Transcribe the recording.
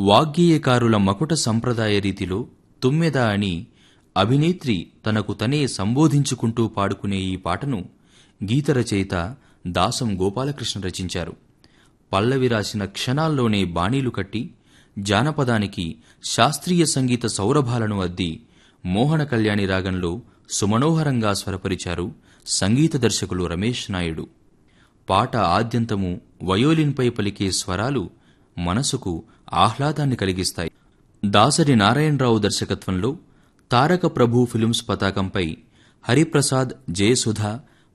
వాగ్గేయకారుల మకుట సంప్రదాయ రీతిలో తుమ్మెద అని అభినేత్రి తనకు తనే సంబోధించుకుంటూ పాడుకునే ఈ పాటను గీత రచయిత దాసం గోపాలకృష్ణ రచించారు పల్లవి రాసిన క్షణాల్లోనే బాణీలు కట్టి జానపదానికి శాస్త్రీయ సంగీత సౌరభాలను అద్ది మోహన కళ్యాణి రాగంలో సుమనోహరంగా స్వరపరిచారు సంగీత దర్శకులు రమేష్ నాయుడు పాట ఆద్యంతము వయోలిన్పై పలికే స్వరాలు మనసుకు ఆహ్లాదాన్ని కలిగిస్తాయి దాసరి నారాయణరావు దర్శకత్వంలో తారక ప్రభు ఫిల్మ్స్ పతాకంపై హరిప్రసాద్ జయసుధ